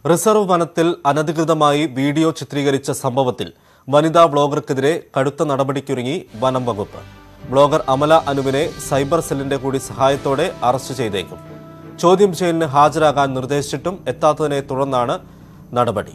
reserve വനത്തിൽ അനധികൃതമായി video ചിത്രീകരിച്ച സംഭവത്തിൽ വനിതാ ബ്ലോഗർക്കെതിരെ കടുത്ത നടപടിക്കൊരുങ്ങി വനം വകുപ്പ് ബ്ലോഗർ അമല അനുവിനെ സൈബർ സെല്ലിന്റെ കൂടി സഹായത്തോടെ അറസ്റ്റ് ചെയ്തേക്കും ചോദ്യം ചെയ്യലിന് ഹാജരാകാൻ നിർദ്ദേശിച്ചിട്ടും എത്താത്തതിനെ തുടർന്നാണ് നടപടി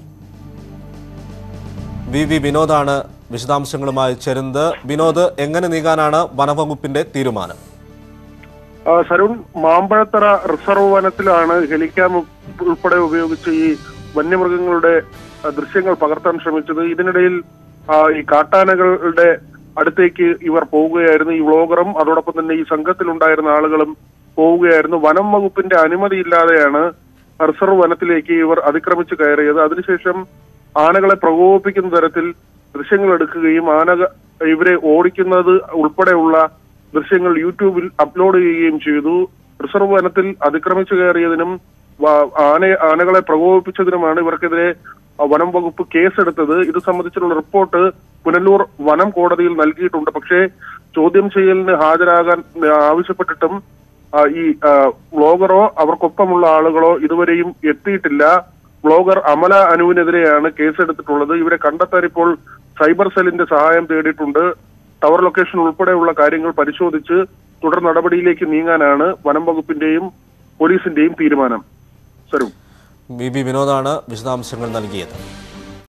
വി വി വിനോദാണ് വിശദാംശങ്ങളുമായി ചേരുന്നത് വിനോദ് എങ്ങനെ നീങ്ങാനാണ് വനവകുപ്പിന്റെ തീരുമാനം ആ, സരുൺ മാമ്പഴത്തറ റിസർവ് വനത്തിലാണ് ഹെലിക്യാം ഉൾപ്പെടെ ഉപയോഗിച്ച് ഈ വന്യമൃഗങ്ങളുടെ ആ, ദൃശ്യങ്ങൾ പകർത്താൻ ശ്രമിച്ചത് ഇതിനിടയിൽ ആ, ഈ കാട്ടാനകളുടെ അടുത്തേക്ക് ഇവർ പോവുകയായിരുന്നു ഈ വ്ളോഗറും അതോടൊപ്പം തന്നെ ഈ സംഘത്തിലുണ്ടായിരുന്ന ആളുകളും പോവുകയായിരുന്നു വനം വകുപ്പിന്റെ അനുമതിയില്ലാതെയാണ് റിസർവ് വനത്തിലേക്ക് ഇവർ അതിക്രമിച്ച് കയറിയത് അതിനുശേഷം ആനകളെ പ്രകോപിപ്പിക്കുന്ന തരത്തിൽ ദൃശ്യങ്ങൾ എടുക്കുകയും ആന ഇവരെ ഓടിക്കുന്നത് ഉൾപ്പെടെയുള്ള ദൃശ്യങ്ങൾ യൂട്യൂബിൽ അപ്ലോഡ് ചെയ്യുകയും ചെയ്തു റിസർവ് വനത്തിൽ അതിക്രമിച്ചു കയറിയതിനും വ- ആന ആനകളെ പ്രകോപിപ്പിച്ചതിനുമാണ് ഇവർക്കെതിരെ ആ, വനം വകുപ്പ് കേസെടുത്തത് ഇത് സംബന്ധിച്ചുള്ള റിപ്പോർട്ട് പുനലൂർ വനം കോടതിയിൽ നൽകിയിട്ടുണ്ട് പക്ഷേ ചോദ്യം ചെയ്യലിന് ഹാജരാകാൻ ആ, ആവശ്യപ്പെട്ടിട്ടും ആ, ഈ ആ, വ്ളോഗറോ അവർക്കൊപ്പമുള്ള ആളുകളോ ഇതുവരെയും എത്തിയിട്ടില്ല വ്ളോഗർ അമല അനുവിനെതിരെയാണ് കേസെടുത്തിട്ടുള്ളത് ഇവരെ കണ്ടെത്താൻ ഇപ്പോൾ സൈബർ സെല്ലിന്റെ സഹായം തേടിയിട്ടുണ്ട് ടവർ ലൊക്കേഷൻ ഉൾപ്പെടെയുള്ള കാര്യങ്ങൾ പരിശോധിച്ച് തുടർ നടപടിയിലേക്ക് നീങ്ങാനാണ് വനം വകുപ്പിന്റെയും പോലീസിന്റെയും തീരുമാനം സരു വി വി വിനോദാണ് വിശദാംശങ്ങൾ നൽകിയത്